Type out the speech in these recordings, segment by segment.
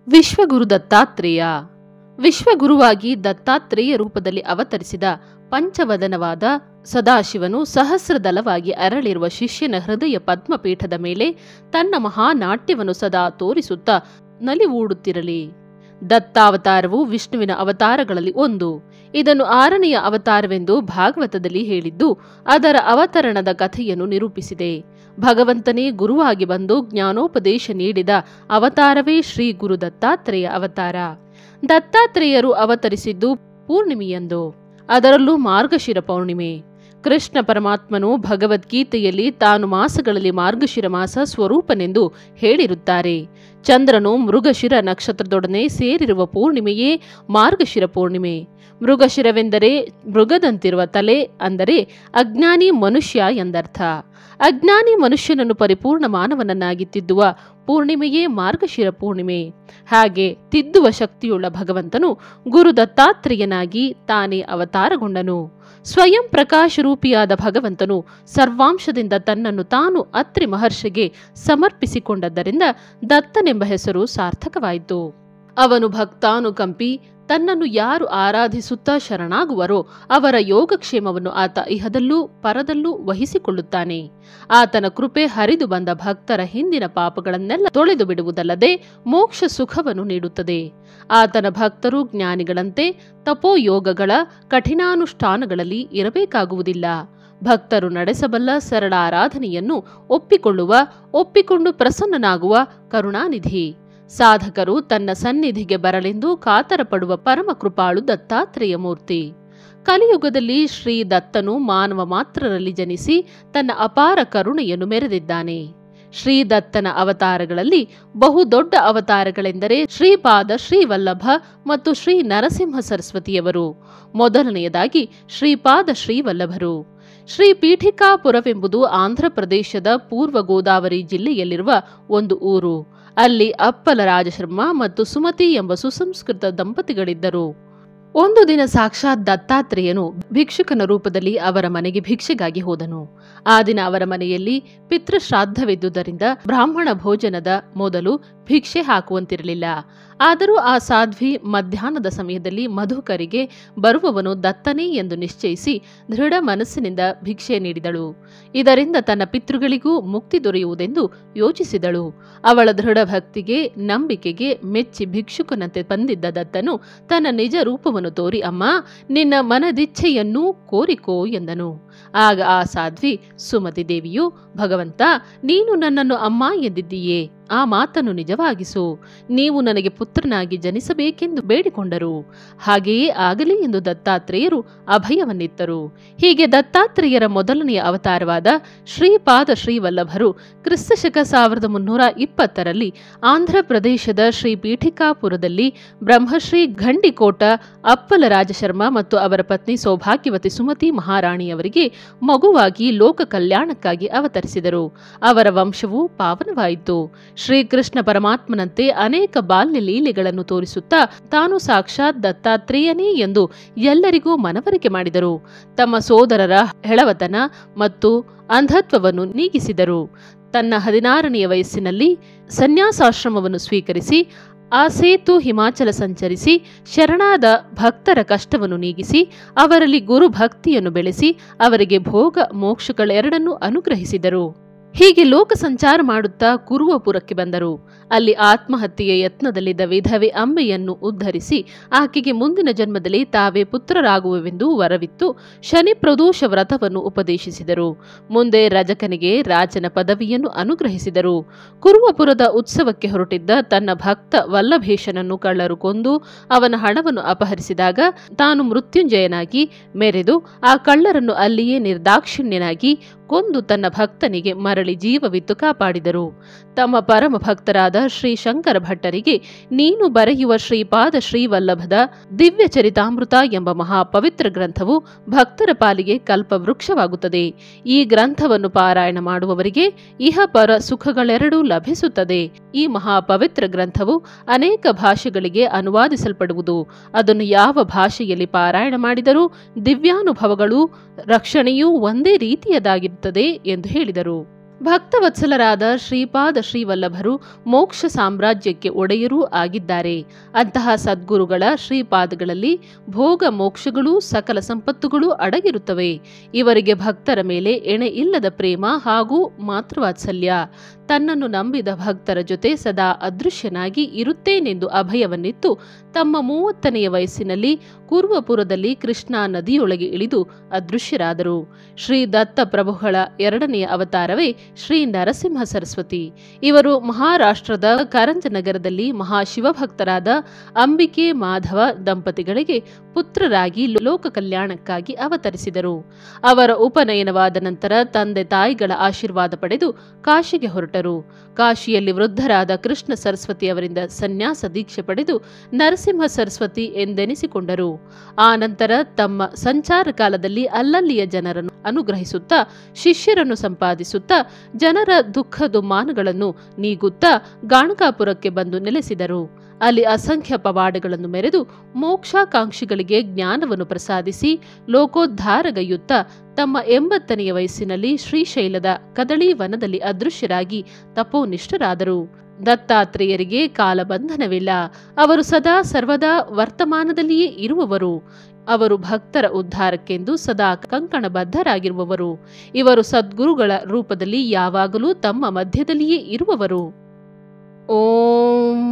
ವಿಶ್ವಗುರು ದತ್ತಾತ್ರೇಯ ವಿಶ್ವಗುರುವಾಗಿ ದತ್ತಾತ್ರೇಯ ರೂಪದಲ್ಲಿ ಅವತರಿಸಿದ ಪಂಚವದನವಾದ ಸದಾಶಿವನು ಸಹಸ್ರದಲವಾಗಿ ಅರಳಿರುವ ಶಿಷ್ಯನ ಹೃದಯ ಪದ್ಮಪೀಠದ ಮೇಲೆ ತನ್ನ ಮಹಾನಾಟ್ಯವನ್ನು ಸದಾ ತೋರಿಸುತ್ತಾ ನಲಿವೂಡುತ್ತಿರಲಿ ದತ್ತಾವತಾರವು ವಿಷ್ಣುವಿನ ಅವತಾರಗಳಲ್ಲಿ ಒಂದು ಇದನ್ನು ಆರನೆಯ ಅವತಾರವೆಂದು ಭಾಗವತದಲ್ಲಿ ಹೇಳಿದ್ದು ಅದರ ಅವತರಣದ ಕಥೆಯನ್ನು ನಿರೂಪಿಸಿದೆ ಭಗವಂತನೇ ಗುರುವಾಗಿ ಬಂದು ಜ್ಞಾನೋಪದೇಶ ನೀಡಿದ ಅವತಾರವೇ ಶ್ರೀ ಗುರು ದತ್ತಾತ್ರೇಯ ಅವತಾರ ದತ್ತಾತ್ರೇಯರು ಅವತರಿಸಿದ್ದು ಪೂರ್ಣಿಮೆಯಂದು ಅದರಲ್ಲೂ ಮಾರ್ಗಶಿರ ಪೌರ್ಣಿಮೆ ಕೃಷ್ಣ ಪರಮಾತ್ಮನು ಭಗವದ್ಗೀತೆಯಲ್ಲಿ ತಾನು ಮಾಸಗಳಲ್ಲಿ ಮಾರ್ಗಶಿರ ಮಾಸ ಸ್ವರೂಪನೆಂದು ಹೇಳಿರುತ್ತಾರೆ ಚಂದ್ರನು ಮೃಗಶಿರ ನಕ್ಷತ್ರದೊಡನೆ ಸೇರಿರುವ ಪೂರ್ಣಿಮೆಯೇ ಮಾರ್ಗಶಿರ ಪೂರ್ಣಿಮೆ ಮೃಗಶಿರವೆಂದರೆ ಮೃಗದಂತಿರುವ ತಲೆ ಅಂದರೆ ಅಜ್ಞಾನಿ ಮನುಷ್ಯ ಎಂದರ್ಥ ಅಜ್ಞಾನಿ ಮನುಷ್ಯನನ್ನು ಪರಿಪೂರ್ಣ ಮಾನವನನ್ನಾಗಿ ತಿದ್ದುವ ಪೂರ್ಣಿಮೆಯೇ ಮಾರ್ಗಶಿರ ಪೂರ್ಣಿಮೆ ಹಾಗೆ ತಿದ್ದುವ ಶಕ್ತಿಯುಳ್ಳ ಭಗವಂತನು ಗುರು ದತ್ತಾತ್ರೇಯನಾಗಿ ತಾನೇ ಅವತಾರಗೊಂಡನು ಸ್ವಯಂ ಪ್ರಕಾಶರೂಪಿಯಾದ ಭಗವಂತನು ಸರ್ವಾಂಶದಿಂದ ತನ್ನನ್ನು ತಾನು ಅತ್ರಿ ಮಹರ್ಷಿಗೆ ಸಮರ್ಪಿಸಿಕೊಂಡದ್ದರಿಂದ ದತ್ತನೆಂಬ ಹೆಸರು ಸಾರ್ಥಕವಾಯಿತು ಅವನು ಭಕ್ತಾನುಕಂಪಿ ತನ್ನನ್ನು ಯಾರು ಆರಾಧಿಸುತ್ತಾ ಶರಣಾಗುವರೋ ಅವರ ಯೋಗಕ್ಷೇಮವನ್ನು ಆತ ಇಹದಲ್ಲೂ ಪರದಲ್ಲೂ ವಹಿಸಿಕೊಳ್ಳುತ್ತಾನೆ ಆತನ ಕೃಪೆ ಹರಿದು ಬಂದ ಭಕ್ತರ ಹಿಂದಿನ ಪಾಪಗಳನ್ನೆಲ್ಲ ತೊಳೆದು ಬಿಡುವುದಲ್ಲದೆ ಮೋಕ್ಷ ಸುಖವನ್ನು ನೀಡುತ್ತದೆ ಆತನ ಭಕ್ತರು ಜ್ಞಾನಿಗಳಂತೆ ತಪೋಯೋಗಗಳ ಕಠಿಣಾನುಷ್ಠಾನಗಳಲ್ಲಿ ಇರಬೇಕಾಗುವುದಿಲ್ಲ ಭಕ್ತರು ನಡೆಸಬಲ್ಲ ಸರಳ ಆರಾಧನೆಯನ್ನು ಒಪ್ಪಿಕೊಳ್ಳುವ ಒಪ್ಪಿಕೊಂಡು ಪ್ರಸನ್ನನಾಗುವ ಕರುಣಾನಿಧಿ ಸಾಧಕರು ತನ್ನ ಸನ್ನಿಧಿಗೆ ಬರಲೆಂದು ಕಾತರ ಪಡುವ ಪರಮ ಕೃಪಾಳು ದತ್ತಾತ್ರೇಯ ಮೂರ್ತಿ ಕಲಿಯುಗದಲ್ಲಿ ಶ್ರೀ ದತ್ತನು ಮಾನವ ಮಾತ್ರರಲ್ಲಿ ಜನಿಸಿ ತನ್ನ ಅಪಾರ ಕರುಣೆಯನ್ನು ಮೆರೆದಿದ್ದಾನೆ ಶ್ರೀ ದತ್ತನ ಅವತಾರಗಳಲ್ಲಿ ಬಹು ದೊಡ್ಡ ಅವತಾರಗಳೆಂದರೆ ಶ್ರೀಪಾದ ಶ್ರೀವಲ್ಲಭ ಮತ್ತು ಶ್ರೀ ನರಸಿಂಹ ಸರಸ್ವತಿಯವರು ಮೊದಲನೆಯದಾಗಿ ಶ್ರೀಪಾದ ಶ್ರೀವಲ್ಲಭರು ಶ್ರೀ ಪೀಠಿಕಾಪುರವೆಂಬುದು ಆಂಧ್ರಪ್ರದೇಶದ ಪೂರ್ವ ಗೋದಾವರಿ ಜಿಲ್ಲೆಯಲ್ಲಿರುವ ಒಂದು ಊರು ಅಲ್ಲಿ ಅಪ್ಪಲ ರಾಜಶರ್ಮ ಮತ್ತು ಸುಮತಿ ಎಂಬ ಸುಸಂಸ್ಕೃತ ದಂಪತಿಗಳಿದ್ದರು ಒಂದು ದಿನ ಸಾಕ್ಷಾತ್ ದತ್ತಾತ್ರೇಯನು ಭಿಕ್ಷುಕನ ರೂಪದಲ್ಲಿ ಅವರ ಮನೆಗೆ ಭಿಕ್ಷೆಗಾಗಿ ಹೋದನು ಆ ದಿನ ಅವರ ಮನೆಯಲ್ಲಿ ಪಿತೃಶ್ರಾದ್ದವಿದ್ದುದರಿಂದ ಬ್ರಾಹ್ಮಣ ಭೋಜನದ ಮೊದಲು ಭಿಕ್ಷೆ ಹಾಕುವಂತಿರಲಿಲ್ಲ ಆದರೂ ಆ ಸಾಧ್ವಿ ಮಧ್ಯಾಹ್ನದ ಸಮಯದಲ್ಲಿ ಮಧುಕರಿಗೆ ಬರುವವನು ದತ್ತನೇ ಎಂದು ನಿಶ್ಚಯಿಸಿ ದೃಢ ಮನಸ್ಸಿನಿಂದ ಭಿಕ್ಷೆ ನೀಡಿದಳು ಇದರಿಂದ ತನ್ನ ಪಿತೃಗಳಿಗೂ ಮುಕ್ತಿ ದೊರೆಯುವುದೆಂದು ಯೋಚಿಸಿದಳು ಅವಳ ದೃಢ ಭಕ್ತಿಗೆ ನಂಬಿಕೆಗೆ ಮೆಚ್ಚಿ ಭಿಕ್ಷುಕನಂತೆ ಬಂದಿದ್ದ ದತ್ತನು ತನ್ನ ನಿಜ ರೂಪವನ್ನು ತೋರಿ ಅಮ್ಮ ನಿನ್ನ ಮನದಿಚ್ಛೆಯನ್ನೂ ಕೋರಿಕೋ ಎಂದನು ಆಗ ಆ ಸಾಧ್ವಿ ಸುಮತಿ ದೇವಿಯು ಭಗವಂತ ನೀನು ನನ್ನನ್ನು ಅಮ್ಮ ಎಂದಿದ್ದೀಯೇ ಆ ಮಾತನ್ನು ನಿಜವಾಗಿಸು ನೀವು ನನಗೆ ಪುತ್ರನಾಗಿ ಜನಿಸಬೇಕೆಂದು ಬೇಡಿಕೊಂಡರು ಹಾಗೆಯೇ ಆಗಲಿ ಎಂದು ದತ್ತಾತ್ರೇಯರು ಅಭಯವನ್ನಿತ್ತರು ಹೀಗೆ ದತ್ತಾತ್ರೇಯರ ಮೊದಲನೆಯ ಅವತಾರವಾದ ಶ್ರೀಪಾದ ಶ್ರೀವಲ್ಲಭರು ಕ್ರಿಸ್ತಶಕ ಸಾವಿರದ ಮುನ್ನೂರ ಇಪ್ಪತ್ತರಲ್ಲಿ ಆಂಧ್ರ ಪ್ರದೇಶದ ಶ್ರೀ ಪೀಠಿಕಾಪುರದಲ್ಲಿ ಬ್ರಹ್ಮಶ್ರೀ ಘಂಡಿಕೋಟ ಅಪ್ಪಲ ರಾಜಶರ್ಮ ಮತ್ತು ಅವರ ಪತ್ನಿ ಸೌಭಾಗ್ಯವತಿ ಸುಮತಿ ಮಹಾರಾಣಿಯವರಿಗೆ ಮಗುವಾಗಿ ಲೋಕ ಕಲ್ಯಾಣಕ್ಕಾಗಿ ಅವತರಿಸಿದರು ಅವರ ವಂಶವು ಪಾವನವಾಯಿತು ಶ್ರೀಕೃಷ್ಣ ಪರಮಾತ್ಮನಂತೆ ಅನೇಕ ಬಾಲ್ಯ ಲೀಲೆಗಳನ್ನು ತೋರಿಸುತ್ತಾ ತಾನು ಸಾಕ್ಷಾತ್ ದತ್ತಾತ್ರೇಯನೇ ಎಂದು ಎಲ್ಲರಿಗೂ ಮನವರಿಕೆ ಮಾಡಿದರು ತಮ್ಮ ಸೋದರರ ಹೆಳವತನ ಮತ್ತು ಅಂಧತ್ವವನ್ನು ನೀಗಿಸಿದರು ತನ್ನ ಹದಿನಾರನೆಯ ವಯಸ್ಸಿನಲ್ಲಿ ಸನ್ಯಾಸಾಶ್ರಮವನ್ನು ಸ್ವೀಕರಿಸಿ ಆ ಸೇತು ಹಿಮಾಚಲ ಸಂಚರಿಸಿ ಶರಣಾದ ಭಕ್ತರ ಕಷ್ಟವನ್ನು ನೀಗಿಸಿ ಅವರಲ್ಲಿ ಗುರು ಭಕ್ತಿಯನ್ನು ಬೆಳೆಸಿ ಅವರಿಗೆ ಭೋಗ ಮೋಕ್ಷಗಳೆರಡನ್ನೂ ಅನುಗ್ರಹಿಸಿದರು ಹೀಗೆ ಲೋಕ ಸಂಚಾರ ಮಾಡುತ್ತಾ ಕುರುವಪುರಕ್ಕೆ ಬಂದರು ಅಲ್ಲಿ ಆತ್ಮಹತ್ಯೆಯ ಯತ್ನದಲ್ಲಿದ್ದ ವಿಧವೆ ಅಂಬೆಯನ್ನು ಉದ್ಧರಿಸಿ ಆಕೆಗೆ ಮುಂದಿನ ಜನ್ಮದಲ್ಲಿ ತಾವೇ ಪುತ್ರರಾಗುವೆವೆಂದು ವರವಿತ್ತು ಶನಿ ಪ್ರದೋಷ ವ್ರತವನ್ನು ಉಪದೇಶಿಸಿದರು ಮುಂದೆ ರಜಕನಿಗೆ ರಾಜನ ಪದವಿಯನ್ನು ಅನುಗ್ರಹಿಸಿದರು ಕುರುವಪುರದ ಉತ್ಸವಕ್ಕೆ ಹೊರಟಿದ್ದ ತನ್ನ ಭಕ್ತ ವಲ್ಲಭೇಶನನ್ನು ಕಳ್ಳರು ಕೊಂದು ಅವನ ಹಣವನ್ನು ಅಪಹರಿಸಿದಾಗ ತಾನು ಮೃತ್ಯುಂಜಯನಾಗಿ ಮೆರೆದು ಆ ಕಳ್ಳರನ್ನು ಅಲ್ಲಿಯೇ ನಿರ್ದಾಕ್ಷಿಣ್ಯನಾಗಿ ಕೊಂದು ತನ್ನ ಭಕ್ತನಿಗೆ ಮರಳಿ ಜೀವವಿತ್ತು ಕಾಪಾಡಿದರು ತಮ್ಮ ಪರಮ ಭಕ್ತರಾದ ಶ್ರೀ ಶಂಕರ ಭಟ್ಟರಿಗೆ ನೀನು ಬರೆಯುವ ಶ್ರೀಪಾದ ಶ್ರೀವಲ್ಲಭದ ದಿವ್ಯ ಚರಿತಾಮೃತ ಎಂಬ ಮಹಾ ಪವಿತ್ರ ಗ್ರಂಥವು ಭಕ್ತರ ಪಾಲಿಗೆ ಕಲ್ಪವೃಕ್ಷವಾಗುತ್ತದೆ ಈ ಗ್ರಂಥವನ್ನು ಪಾರಾಯಣ ಮಾಡುವವರಿಗೆ ಇಹ ಪರ ಸುಖಗಳೆರಡೂ ಲಭಿಸುತ್ತದೆ ಈ ಮಹಾ ಪವಿತ್ರ ಗ್ರಂಥವು ಅನೇಕ ಭಾಷೆಗಳಿಗೆ ಅನುವಾದಿಸಲ್ಪಡುವುದು ಅದನ್ನು ಯಾವ ಭಾಷೆಯಲ್ಲಿ ಪಾರಾಯಣ ಮಾಡಿದರೂ ದಿವ್ಯಾನುಭವಗಳು ರಕ್ಷಣೆಯೂ ಒಂದೇ ರೀತಿಯದಾಗಿರುತ್ತದೆ ಎಂದು ಹೇಳಿದರು ಭಕ್ತವತ್ಸಲರಾದ ಶ್ರೀಪಾದ ಶ್ರೀವಲ್ಲಭರು ಮೋಕ್ಷ ಸಾಮ್ರಾಜ್ಯಕ್ಕೆ ಒಡೆಯರೂ ಆಗಿದ್ದಾರೆ ಅಂತಹ ಸದ್ಗುರುಗಳ ಶ್ರೀಪಾದಗಳಲ್ಲಿ ಭೋಗ ಮೋಕ್ಷಗಳೂ ಸಕಲ ಸಂಪತ್ತುಗಳೂ ಅಡಗಿರುತ್ತವೆ ಇವರಿಗೆ ಭಕ್ತರ ಮೇಲೆ ಎಣೆ ಇಲ್ಲದ ಪ್ರೇಮ ಹಾಗೂ ಮಾತೃವಾತ್ಸಲ್ಯ ತನ್ನನ್ನು ನಂಬಿದ ಭಕ್ತರ ಜೊತೆ ಸದಾ ಅದೃಶ್ಯನಾಗಿ ಇರುತ್ತೇನೆಂದು ಅಭಯವನ್ನಿತ್ತು ತಮ್ಮ ಮೂವತ್ತನೆಯ ವಯಸ್ಸಿನಲ್ಲಿ ಕೂರ್ವಪುರದಲ್ಲಿ ಕೃಷ್ಣಾ ನದಿಯೊಳಗೆ ಇಳಿದು ಅದೃಶ್ಯರಾದರು ಶ್ರೀ ದತ್ತ ಪ್ರಭುಗಳ ಎರಡನೆಯ ಅವತಾರವೇ ಶ್ರೀ ನರಸಿಂಹ ಸರಸ್ವತಿ ಇವರು ಮಹಾರಾಷ್ಟ್ರದ ಕಾರಂಜ ನಗರದಲ್ಲಿ ಮಹಾಶಿವಭಕ್ತರಾದ ಅಂಬಿಕೆ ಮಾಧವ ದಂಪತಿಗಳಿಗೆ ಪುತ್ರರಾಗಿ ಲೋಕ ಕಲ್ಯಾಣಕ್ಕಾಗಿ ಅವತರಿಸಿದರು ಅವರ ಉಪನಯನವಾದ ನಂತರ ತಂದೆ ತಾಯಿಗಳ ಆಶೀರ್ವಾದ ಪಡೆದು ಕಾಶಿಗೆ ಹೊರಟರು ಕಾಶಿಯಲ್ಲಿ ವೃದ್ಧರಾದ ಕೃಷ್ಣ ಸರಸ್ವತಿ ಅವರಿಂದ ಸನ್ಯಾಸ ದೀಕ್ಷೆ ಪಡೆದು ನರಸಿಂಹ ಸರಸ್ವತಿ ಎಂದೆನಿಸಿಕೊಂಡರು ಆ ನಂತರ ತಮ್ಮ ಸಂಚಾರ ಕಾಲದಲ್ಲಿ ಅಲ್ಲಲ್ಲಿಯ ಜನರನ್ನು ಅನುಗ್ರಹಿಸುತ್ತಾ ಶಿಷ್ಯರನ್ನು ಸಂಪಾದಿಸುತ್ತಾ ಜನರ ದುಃಖ ದುಮ್ಮಾನಗಳನ್ನು ನೀಗುತ್ತಾ ಗಾಣಕಾಪುರಕ್ಕೆ ಬಂದು ನೆಲೆಸಿದರು ಅಲ್ಲಿ ಅಸಂಖ್ಯ ಪವಾಡಗಳನ್ನು ಮೆರೆದು ಮೋಕ್ಷಾಕಾಂಕ್ಷಿಗಳಿಗೆ ಜ್ಞಾನವನ್ನು ಪ್ರಸಾದಿಸಿ ಲೋಕೋದ್ಧಾರಗೈಯುತ್ತಾ ತಮ್ಮ ಎಂಬತ್ತನೆಯ ವಯಸ್ಸಿನಲ್ಲಿ ಶ್ರೀಶೈಲದ ಕದಳಿ ವನದಲ್ಲಿ ಅದೃಶ್ಯರಾಗಿ ತಪೋನಿಷ್ಠರಾದರು ದತ್ತಾತ್ರೇಯರಿಗೆ ಕಾಲಬಂಧನವಿಲ್ಲ ಅವರು ಸದಾ ಸರ್ವದಾ ವರ್ತಮಾನದಲ್ಲಿಯೇ ಇರುವವರು ಅವರು ಭಕ್ತರ ಉದ್ಧಾರಕ್ಕೆಂದು ಸದಾ ಕಂಕಣಬದ್ಧರಾಗಿರುವವರು ಇವರು ಸದ್ಗುರುಗಳ ರೂಪದಲ್ಲಿ ಯಾವಾಗಲೂ ತಮ್ಮ ಮಧ್ಯದಲ್ಲಿಯೇ ಇರುವವರು ಓಂ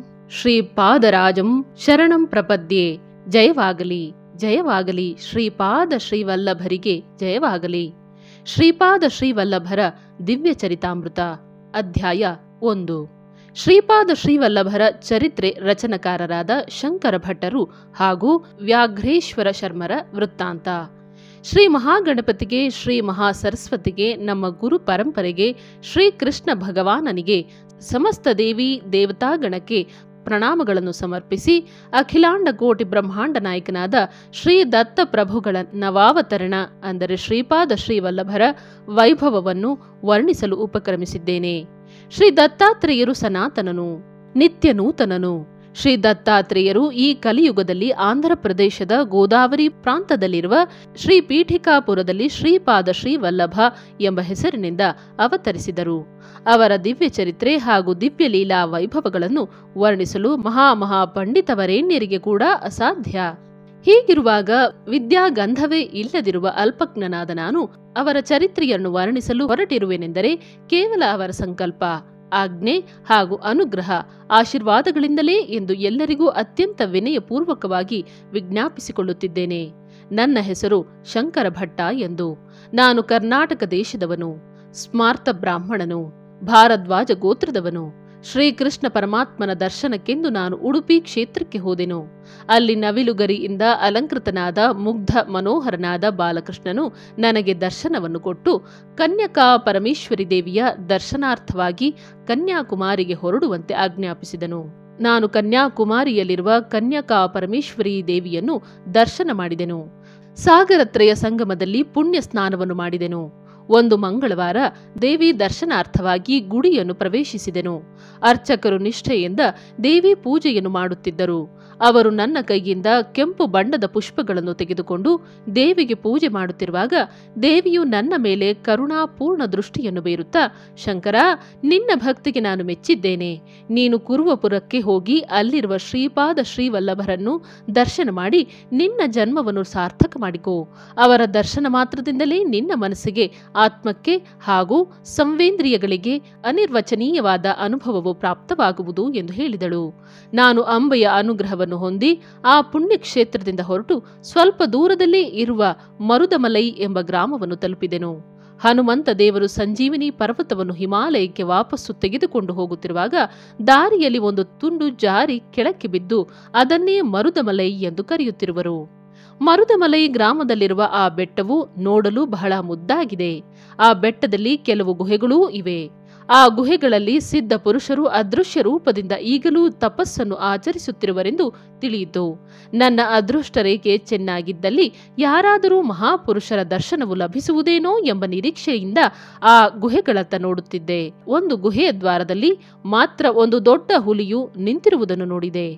ಶ್ರೀಪಾದರಾಜಂ ಶರಣಂ ಪ್ರಪದ್ಯೆ ಜಯವಾಗಲಿ ಜಯವಾಗಲಿ ಶ್ರೀಪಾದ ಶ್ರೀವಲ್ಲಭರಿಗೆ ಜಯವಾಗಲಿ ಶ್ರೀಪಾದ ಶ್ರೀವಲ್ಲಭರ ದಿವ್ಯ ಚರಿತಾಮೃತ ಅಧ್ಯಾಯ ಒಂದು ಶ್ರೀಪಾದ ಶ್ರೀವಲ್ಲಭರ ಚರಿತ್ರೆ ರಚನಕಾರರಾದ ಶಂಕರ ಭಟ್ಟರು ಹಾಗೂ ವ್ಯಾಘ್ರೇಶ್ವರ ಶರ್ಮರ ವೃತ್ತಾಂತ ಶ್ರೀ ಮಹಾಗಣಪತಿಗೆ ಶ್ರೀ ಮಹಾಸರಸ್ವತಿಗೆ ನಮ್ಮ ಗುರು ಪರಂಪರೆಗೆ ಶ್ರೀ ಕೃಷ್ಣ ಭಗವಾನನಿಗೆ ಸಮಸ್ತ ದೇವಿ ದೇವತಾಗಣಕ್ಕೆ ಪ್ರಣಾಮಗಳನ್ನು ಸಮರ್ಪಿಸಿ ಅಖಿಲಾಂಡ ಕೋಟಿ ಬ್ರಹ್ಮಾಂಡ ನಾಯಕನಾದ ಶ್ರೀ ದತ್ತ ಪ್ರಭುಗಳ ನವಾವತರಣ ಅಂದರೆ ಶ್ರೀಪಾದ ಶ್ರೀವಲ್ಲಭರ ವೈಭವವನ್ನು ವರ್ಣಿಸಲು ಉಪಕ್ರಮಿಸಿದ್ದೇನೆ ಶ್ರೀ ದತ್ತಾತ್ರೇಯರು ಸನಾತನನು ನಿತ್ಯ ನೂತನನು ಶ್ರೀ ದತ್ತಾತ್ರೇಯರು ಈ ಕಲಿಯುಗದಲ್ಲಿ ಆಂಧ್ರ ಪ್ರದೇಶದ ಗೋದಾವರಿ ಪ್ರಾಂತದಲ್ಲಿರುವ ಶ್ರೀ ಪೀಠಿಕಾಪುರದಲ್ಲಿ ಶ್ರೀಪಾದ ಶ್ರೀವಲ್ಲಭ ಎಂಬ ಹೆಸರಿನಿಂದ ಅವತರಿಸಿದರು ಅವರ ದಿವ್ಯ ಚರಿತ್ರೆ ಹಾಗೂ ದಿವ್ಯ ಲೀಲಾ ವೈಭವಗಳನ್ನು ವರ್ಣಿಸಲು ಮಹಾಮಹಾ ಪಂಡಿತವರೇಣ್ಯರಿಗೆ ಕೂಡ ಅಸಾಧ್ಯ ಹೀಗಿರುವಾಗ ವಿದ್ಯಾಗಂಧವೇ ಇಲ್ಲದಿರುವ ಅಲ್ಪಜ್ಞನಾದ ನಾನು ಅವರ ಚರಿತ್ರೆಯನ್ನು ವರ್ಣಿಸಲು ಹೊರಟಿರುವೆನೆಂದರೆ ಕೇವಲ ಅವರ ಸಂಕಲ್ಪ ಆಜ್ಞೆ ಹಾಗೂ ಅನುಗ್ರಹ ಆಶೀರ್ವಾದಗಳಿಂದಲೇ ಎಂದು ಎಲ್ಲರಿಗೂ ಅತ್ಯಂತ ವಿನಯಪೂರ್ವಕವಾಗಿ ವಿಜ್ಞಾಪಿಸಿಕೊಳ್ಳುತ್ತಿದ್ದೇನೆ ನನ್ನ ಹೆಸರು ಶಂಕರ ಭಟ್ಟ ಎಂದು ನಾನು ಕರ್ನಾಟಕ ದೇಶದವನು ಸ್ಮಾರ್ತ ಬ್ರಾಹ್ಮಣನು ಭಾರದ್ವಾಜ ಗೋತ್ರದವನು ಶ್ರೀಕೃಷ್ಣ ಪರಮಾತ್ಮನ ದರ್ಶನಕ್ಕೆಂದು ನಾನು ಉಡುಪಿ ಕ್ಷೇತ್ರಕ್ಕೆ ಹೋದೆನು ಅಲ್ಲಿ ನವಿಲುಗರಿಯಿಂದ ಅಲಂಕೃತನಾದ ಮುಗ್ಧ ಮನೋಹರನಾದ ಬಾಲಕೃಷ್ಣನು ನನಗೆ ದರ್ಶನವನ್ನು ಕೊಟ್ಟು ಕನ್ಯಕಾ ಪರಮೇಶ್ವರಿ ದೇವಿಯ ದರ್ಶನಾರ್ಥವಾಗಿ ಕನ್ಯಾಕುಮಾರಿಗೆ ಹೊರಡುವಂತೆ ಆಜ್ಞಾಪಿಸಿದನು ನಾನು ಕನ್ಯಾಕುಮಾರಿಯಲ್ಲಿರುವ ಕನ್ಯಕಾ ಪರಮೇಶ್ವರಿ ದೇವಿಯನ್ನು ದರ್ಶನ ಮಾಡಿದೆನು ಸಾಗರತ್ರಯ ಸಂಗಮದಲ್ಲಿ ಪುಣ್ಯ ಸ್ನಾನವನ್ನು ಮಾಡಿದೆನು ಒಂದು ಮಂಗಳವಾರ ದೇವಿ ದರ್ಶನಾರ್ಥವಾಗಿ ಗುಡಿಯನ್ನು ಪ್ರವೇಶಿಸಿದೆನು ಅರ್ಚಕರು ನಿಷ್ಠೆಯಿಂದ ದೇವಿ ಪೂಜೆಯನ್ನು ಮಾಡುತ್ತಿದ್ದರು ಅವರು ನನ್ನ ಕೈಯಿಂದ ಕೆಂಪು ಬಣ್ಣದ ಪುಷ್ಪಗಳನ್ನು ತೆಗೆದುಕೊಂಡು ದೇವಿಗೆ ಪೂಜೆ ಮಾಡುತ್ತಿರುವಾಗ ದೇವಿಯು ನನ್ನ ಮೇಲೆ ಕರುಣಾಪೂರ್ಣ ದೃಷ್ಟಿಯನ್ನು ಬೀರುತ್ತಾ ಶಂಕರ ನಿನ್ನ ಭಕ್ತಿಗೆ ನಾನು ಮೆಚ್ಚಿದ್ದೇನೆ ನೀನು ಕುರುವಪುರಕ್ಕೆ ಹೋಗಿ ಅಲ್ಲಿರುವ ಶ್ರೀಪಾದ ಶ್ರೀವಲ್ಲಭರನ್ನು ದರ್ಶನ ಮಾಡಿ ನಿನ್ನ ಜನ್ಮವನ್ನು ಸಾರ್ಥಕ ಮಾಡಿಕೋ ಅವರ ದರ್ಶನ ಮಾತ್ರದಿಂದಲೇ ನಿನ್ನ ಮನಸ್ಸಿಗೆ ಆತ್ಮಕ್ಕೆ ಹಾಗೂ ಸಂವೇಂದ್ರಿಯಗಳಿಗೆ ಅನಿರ್ವಚನೀಯವಾದ ಅನುಭವವು ಪ್ರಾಪ್ತವಾಗುವುದು ಎಂದು ಹೇಳಿದಳು ನಾನು ಅಂಬೆಯ ಅನುಗ್ರಹವನ್ನು ಹೊಂದಿ ಆ ಪುಣ್ಯ ಕ್ಷೇತ್ರದಿಂದ ಹೊರಟು ಸ್ವಲ್ಪ ದೂರದಲ್ಲೇ ಇರುವ ಮರುದಮಲೈ ಎಂಬ ಗ್ರಾಮವನ್ನು ತಲುಪಿದೆನು ಹನುಮಂತ ದೇವರು ಸಂಜೀವಿನಿ ಪರ್ವತವನ್ನು ಹಿಮಾಲಯಕ್ಕೆ ವಾಪಸ್ಸು ತೆಗೆದುಕೊಂಡು ಹೋಗುತ್ತಿರುವಾಗ ದಾರಿಯಲ್ಲಿ ಒಂದು ತುಂಡು ಜಾರಿ ಕೆಳಕ್ಕೆ ಬಿದ್ದು ಅದನ್ನೇ ಮರುದಮಲೈ ಎಂದು ಕರೆಯುತ್ತಿರುವರು ಮರುದಮಲೈ ಗ್ರಾಮದಲ್ಲಿರುವ ಆ ಬೆಟ್ಟವು ನೋಡಲು ಬಹಳ ಮುದ್ದಾಗಿದೆ ಆ ಬೆಟ್ಟದಲ್ಲಿ ಕೆಲವು ಗುಹೆಗಳೂ ಇವೆ ಆ ಗುಹೆಗಳಲ್ಲಿ ಸಿದ್ಧ ಪುರುಷರು ಅದೃಶ್ಯ ರೂಪದಿಂದ ಈಗಲೂ ತಪಸ್ಸನ್ನು ಆಚರಿಸುತ್ತಿರುವರೆಂದು ತಿಳಿಯಿತು ನನ್ನ ಅದೃಷ್ಟ ರೇಖೆ ಚೆನ್ನಾಗಿದ್ದಲ್ಲಿ ಯಾರಾದರೂ ಮಹಾಪುರುಷರ ದರ್ಶನವು ಲಭಿಸುವುದೇನೋ ಎಂಬ ನಿರೀಕ್ಷೆಯಿಂದ ಆ ಗುಹೆಗಳತ್ತ ನೋಡುತ್ತಿದ್ದೆ ಒಂದು ಗುಹೆಯ ದ್ವಾರದಲ್ಲಿ ಮಾತ್ರ ಒಂದು ದೊಡ್ಡ ಹುಲಿಯು ನಿಂತಿರುವುದನ್ನು ನೋಡಿದೆ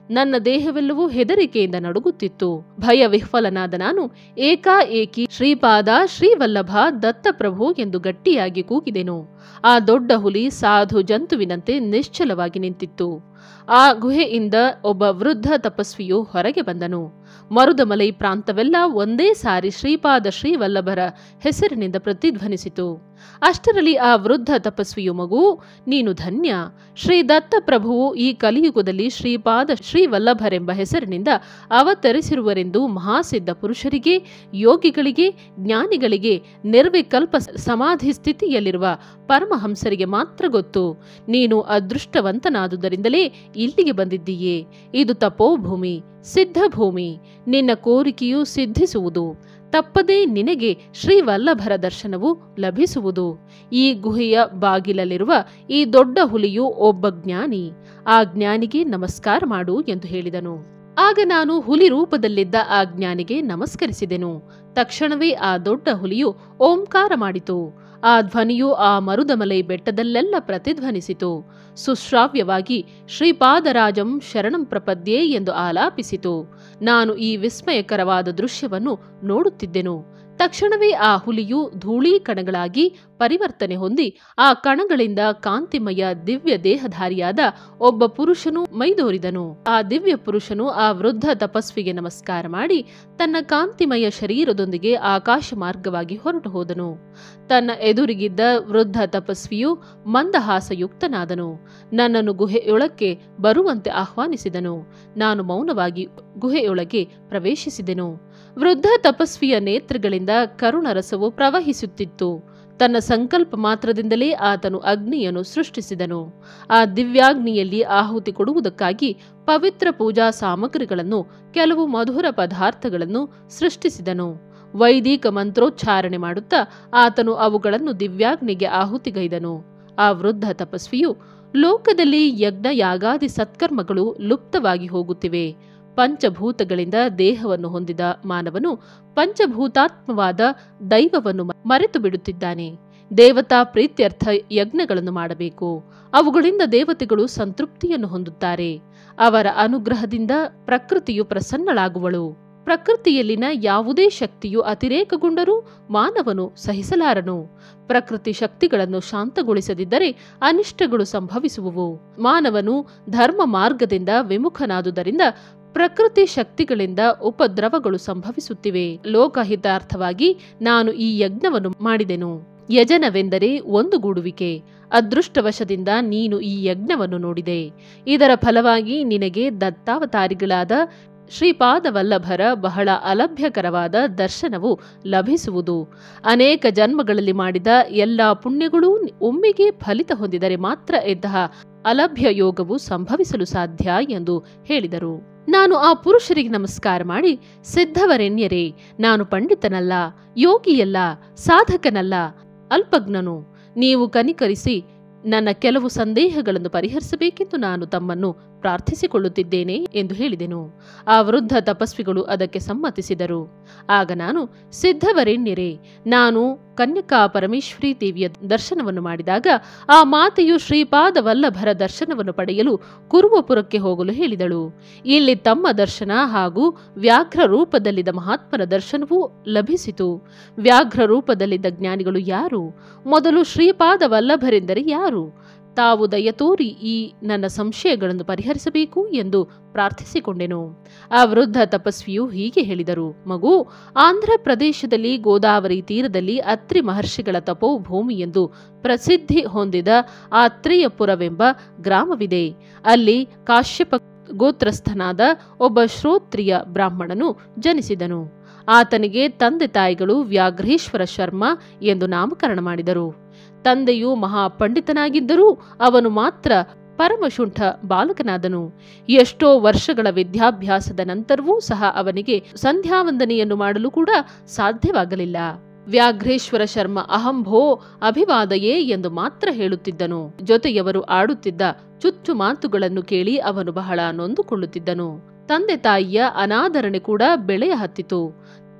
ನನ್ನ ದೇಹವೆಲ್ಲವೂ ಹೆದರಿಕೆಯಿಂದ ನಡುಗುತ್ತಿತ್ತು ಭಯ ವಿಹ್ವಲನಾದ ನಾನು ಏಕಾಏಕಿ ಶ್ರೀಪಾದ ಶ್ರೀವಲ್ಲಭ ದತ್ತಪ್ರಭು ಎಂದು ಗಟ್ಟಿಯಾಗಿ ಕೂಗಿದೆನು ಆ ದೊಡ್ಡ ಹುಲಿ ಸಾಧು ಜಂತುವಿನಂತೆ ನಿಶ್ಚಲವಾಗಿ ನಿಂತಿತ್ತು ಆ ಗುಹೆಯಿಂದ ಒಬ್ಬ ವೃದ್ಧ ತಪಸ್ವಿಯು ಹೊರಗೆ ಬಂದನು ಮರುದಮಲೈ ಪ್ರಾಂತವೆಲ್ಲ ಒಂದೇ ಸಾರಿ ಶ್ರೀಪಾದ ಶ್ರೀವಲ್ಲಭರ ಹೆಸರಿನಿಂದ ಪ್ರತಿಧ್ವನಿಸಿತು ಅಷ್ಟರಲ್ಲಿ ಆ ವೃದ್ಧ ತಪಸ್ವಿಯು ಮಗು ನೀನು ಧನ್ಯ ಶ್ರೀ ದತ್ತ ಪ್ರಭುವು ಈ ಕಲಿಯುಗದಲ್ಲಿ ಶ್ರೀಪಾದ ಶ್ರೀವಲ್ಲಭರೆಂಬ ಹೆಸರಿನಿಂದ ಅವತರಿಸಿರುವರೆಂದು ಮಹಾಸಿದ್ಧ ಪುರುಷರಿಗೆ ಯೋಗಿಗಳಿಗೆ ಜ್ಞಾನಿಗಳಿಗೆ ನಿರ್ವಿಕಲ್ಪ ಸಮಾಧಿ ಸ್ಥಿತಿಯಲ್ಲಿರುವ ಪರಮಹಂಸರಿಗೆ ಮಾತ್ರ ಗೊತ್ತು ನೀನು ಅದೃಷ್ಟವಂತನಾದುದರಿಂದಲೇ ಇಲ್ಲಿಗೆ ಬಂದಿದ್ದೀಯೇ ಇದು ತಪೋಭೂಮಿ ಸಿದ್ಧಭೂಮಿ ನಿನ್ನ ಕೋರಿಕೆಯು ಸಿದ್ಧಿಸುವುದು ತಪ್ಪದೇ ನಿನಗೆ ಶ್ರೀವಲ್ಲಭರ ದರ್ಶನವು ಲಭಿಸುವುದು ಈ ಗುಹೆಯ ಬಾಗಿಲಲ್ಲಿರುವ ಈ ದೊಡ್ಡ ಹುಲಿಯು ಒಬ್ಬ ಜ್ಞಾನಿ ಆ ಜ್ಞಾನಿಗೆ ನಮಸ್ಕಾರ ಮಾಡು ಎಂದು ಹೇಳಿದನು ಆಗ ನಾನು ಹುಲಿ ರೂಪದಲ್ಲಿದ್ದ ಆ ಜ್ಞಾನಿಗೆ ನಮಸ್ಕರಿಸಿದೆನು ತಕ್ಷಣವೇ ಆ ದೊಡ್ಡ ಹುಲಿಯು ಓಂಕಾರ ಮಾಡಿತು ಆ ಧ್ವನಿಯು ಆ ಮರುದಮಲೈ ಬೆಟ್ಟದಲ್ಲೆಲ್ಲ ಪ್ರತಿಧ್ವನಿಸಿತು ಸುಶ್ರಾವ್ಯವಾಗಿ ಶ್ರೀಪಾದರಾಜಂ ಶರಣಂ ಪ್ರಪದ್ಯೆ ಎಂದು ಆಲಾಪಿಸಿತು ನಾನು ಈ ವಿಸ್ಮಯಕರವಾದ ದೃಶ್ಯವನ್ನು ನೋಡುತ್ತಿದ್ದೆನು ತಕ್ಷಣವೇ ಆ ಹುಲಿಯು ಧೂಳೀ ಕಣಗಳಾಗಿ ಪರಿವರ್ತನೆ ಹೊಂದಿ ಆ ಕಣಗಳಿಂದ ಕಾಂತಿಮಯ ದಿವ್ಯ ದೇಹಧಾರಿಯಾದ ಒಬ್ಬ ಪುರುಷನು ಮೈದೋರಿದನು ಆ ದಿವ್ಯ ಪುರುಷನು ಆ ವೃದ್ಧ ತಪಸ್ವಿಗೆ ನಮಸ್ಕಾರ ಮಾಡಿ ತನ್ನ ಕಾಂತಿಮಯ ಶರೀರದೊಂದಿಗೆ ಆಕಾಶ ಮಾರ್ಗವಾಗಿ ಹೊರಟು ಹೋದನು ತನ್ನ ಎದುರಿಗಿದ್ದ ವೃದ್ಧ ತಪಸ್ವಿಯು ಮಂದಹಾಸಯುಕ್ತನಾದನು ನನ್ನನ್ನು ಗುಹೆಯೊಳಕ್ಕೆ ಬರುವಂತೆ ಆಹ್ವಾನಿಸಿದನು ನಾನು ಮೌನವಾಗಿ ಗುಹೆಯೊಳಗೆ ಪ್ರವೇಶಿಸಿದೆನು ವೃದ್ಧ ತಪಸ್ವಿಯ ನೇತ್ರಗಳಿಂದ ಕರುಣರಸವು ಪ್ರವಹಿಸುತ್ತಿತ್ತು ತನ್ನ ಸಂಕಲ್ಪ ಮಾತ್ರದಿಂದಲೇ ಆತನು ಅಗ್ನಿಯನ್ನು ಸೃಷ್ಟಿಸಿದನು ಆ ದಿವ್ಯಾಗ್ನಿಯಲ್ಲಿ ಆಹುತಿ ಕೊಡುವುದಕ್ಕಾಗಿ ಪವಿತ್ರ ಪೂಜಾ ಸಾಮಗ್ರಿಗಳನ್ನು ಕೆಲವು ಮಧುರ ಪದಾರ್ಥಗಳನ್ನು ಸೃಷ್ಟಿಸಿದನು ವೈದಿಕ ಮಂತ್ರೋಚ್ಚಾರಣೆ ಮಾಡುತ್ತಾ ಆತನು ಅವುಗಳನ್ನು ದಿವ್ಯಾಗ್ನಿಗೆ ಆಹುತಿಗೈದನು ಆ ವೃದ್ಧ ತಪಸ್ವಿಯು ಲೋಕದಲ್ಲಿ ಯಜ್ಞ ಯಾಗಾದಿ ಸತ್ಕರ್ಮಗಳು ಲುಪ್ತವಾಗಿ ಹೋಗುತ್ತಿವೆ ಪಂಚಭೂತಗಳಿಂದ ದೇಹವನ್ನು ಹೊಂದಿದ ಮಾನವನು ಪಂಚಭೂತಾತ್ಮವಾದ ದೈವವನ್ನು ಮರೆತು ಬಿಡುತ್ತಿದ್ದಾನೆ ದೇವತಾ ಪ್ರೀತ್ಯರ್ಥ ಯಜ್ಞಗಳನ್ನು ಮಾಡಬೇಕು ಅವುಗಳಿಂದ ದೇವತೆಗಳು ಸಂತೃಪ್ತಿಯನ್ನು ಹೊಂದುತ್ತಾರೆ ಅವರ ಅನುಗ್ರಹದಿಂದ ಪ್ರಕೃತಿಯು ಪ್ರಸನ್ನಳಾಗುವಳು ಪ್ರಕೃತಿಯಲ್ಲಿನ ಯಾವುದೇ ಶಕ್ತಿಯು ಅತಿರೇಕಗೊಂಡರೂ ಮಾನವನು ಸಹಿಸಲಾರನು ಪ್ರಕೃತಿ ಶಕ್ತಿಗಳನ್ನು ಶಾಂತಗೊಳಿಸದಿದ್ದರೆ ಅನಿಷ್ಟಗಳು ಸಂಭವಿಸುವುವು ಮಾನವನು ಧರ್ಮ ಮಾರ್ಗದಿಂದ ವಿಮುಖನಾದುದರಿಂದ ಪ್ರಕೃತಿ ಶಕ್ತಿಗಳಿಂದ ಉಪದ್ರವಗಳು ಸಂಭವಿಸುತ್ತಿವೆ ಲೋಕಹಿತಾರ್ಥವಾಗಿ ನಾನು ಈ ಯಜ್ಞವನ್ನು ಮಾಡಿದೆನು ಯಜನವೆಂದರೆ ಒಂದುಗೂಡುವಿಕೆ ಅದೃಷ್ಟವಶದಿಂದ ನೀನು ಈ ಯಜ್ಞವನ್ನು ನೋಡಿದೆ ಇದರ ಫಲವಾಗಿ ನಿನಗೆ ದತ್ತಾವತಾರಿಗಳಾದ ಶ್ರೀಪಾದವಲ್ಲಭರ ಬಹಳ ಅಲಭ್ಯಕರವಾದ ದರ್ಶನವು ಲಭಿಸುವುದು ಅನೇಕ ಜನ್ಮಗಳಲ್ಲಿ ಮಾಡಿದ ಎಲ್ಲ ಪುಣ್ಯಗಳೂ ಒಮ್ಮೆಗೆ ಫಲಿತ ಹೊಂದಿದರೆ ಮಾತ್ರ ಇಂತಹ ಅಲಭ್ಯ ಯೋಗವು ಸಂಭವಿಸಲು ಸಾಧ್ಯ ಎಂದು ಹೇಳಿದರು ನಾನು ಆ ಪುರುಷರಿಗೆ ನಮಸ್ಕಾರ ಮಾಡಿ ಸಿದ್ಧವರೆಣ್ಯರೇ ನಾನು ಪಂಡಿತನಲ್ಲ ಯೋಗಿಯಲ್ಲ ಸಾಧಕನಲ್ಲ ಅಲ್ಪಜ್ಞನು ನೀವು ಕನಿಕರಿಸಿ ನನ್ನ ಕೆಲವು ಸಂದೇಹಗಳನ್ನು ಪರಿಹರಿಸಬೇಕೆಂದು ನಾನು ತಮ್ಮನ್ನು ಪ್ರಾರ್ಥಿಸಿಕೊಳ್ಳುತ್ತಿದ್ದೇನೆ ಎಂದು ಹೇಳಿದೆನು ಆ ವೃದ್ಧ ತಪಸ್ವಿಗಳು ಅದಕ್ಕೆ ಸಮ್ಮತಿಸಿದರು ಆಗ ನಾನು ಸಿದ್ಧವರೆಣ್ಯರೇ ನಾನು ಕನ್ಯಕಾ ಪರಮೇಶ್ವರಿ ದೇವಿಯ ದರ್ಶನವನ್ನು ಮಾಡಿದಾಗ ಆ ಮಾತೆಯು ಶ್ರೀಪಾದ ವಲ್ಲಭರ ದರ್ಶನವನ್ನು ಪಡೆಯಲು ಕುರುವಪುರಕ್ಕೆ ಹೋಗಲು ಹೇಳಿದಳು ಇಲ್ಲಿ ತಮ್ಮ ದರ್ಶನ ಹಾಗೂ ವ್ಯಾಘ್ರ ರೂಪದಲ್ಲಿದ್ದ ಮಹಾತ್ಮನ ದರ್ಶನವೂ ಲಭಿಸಿತು ವ್ಯಾಘ್ರ ರೂಪದಲ್ಲಿದ್ದ ಜ್ಞಾನಿಗಳು ಯಾರು ಮೊದಲು ಶ್ರೀಪಾದ ವಲ್ಲಭರೆಂದರೆ ಯಾರು ತಾವು ದಯತೋರಿ ಈ ನನ್ನ ಸಂಶಯಗಳನ್ನು ಪರಿಹರಿಸಬೇಕು ಎಂದು ಪ್ರಾರ್ಥಿಸಿಕೊಂಡೆನು ಆ ವೃದ್ಧ ತಪಸ್ವಿಯು ಹೀಗೆ ಹೇಳಿದರು ಮಗು ಆಂಧ್ರ ಪ್ರದೇಶದಲ್ಲಿ ಗೋದಾವರಿ ತೀರದಲ್ಲಿ ಅತ್ರಿ ಮಹರ್ಷಿಗಳ ತಪೋಭೂಮಿ ಎಂದು ಪ್ರಸಿದ್ಧಿ ಹೊಂದಿದ ಆತ್ರೇಯಪುರವೆಂಬ ಗ್ರಾಮವಿದೆ ಅಲ್ಲಿ ಕಾಶ್ಯಪ ಗೋತ್ರಸ್ಥನಾದ ಒಬ್ಬ ಶ್ರೋತ್ರಿಯ ಬ್ರಾಹ್ಮಣನು ಜನಿಸಿದನು ಆತನಿಗೆ ತಂದೆ ತಾಯಿಗಳು ವ್ಯಾಘ್ರೇಶ್ವರ ಶರ್ಮ ಎಂದು ನಾಮಕರಣ ಮಾಡಿದರು ತಂದೆಯು ಮಹಾಪಂಡಿತನಾಗಿದ್ದರೂ ಅವನು ಮಾತ್ರ ಪರಮಶುಂಠ ಬಾಲಕನಾದನು ಎಷ್ಟೋ ವರ್ಷಗಳ ವಿದ್ಯಾಭ್ಯಾಸದ ನಂತರವೂ ಸಹ ಅವನಿಗೆ ಸಂಧ್ಯಾವಂದನೆಯನ್ನು ಮಾಡಲು ಕೂಡ ಸಾಧ್ಯವಾಗಲಿಲ್ಲ ವ್ಯಾಘ್ರೇಶ್ವರ ಶರ್ಮ ಅಹಂಭೋ ಅಭಿವಾದಯೇ ಎಂದು ಮಾತ್ರ ಹೇಳುತ್ತಿದ್ದನು ಜೊತೆಯವರು ಆಡುತ್ತಿದ್ದ ಚುಚ್ಚು ಮಾತುಗಳನ್ನು ಕೇಳಿ ಅವನು ಬಹಳ ನೊಂದುಕೊಳ್ಳುತ್ತಿದ್ದನು ತಂದೆ ತಾಯಿಯ ಅನಾದರಣೆ ಕೂಡ ಬೆಳೆಯ ಹತ್ತಿತು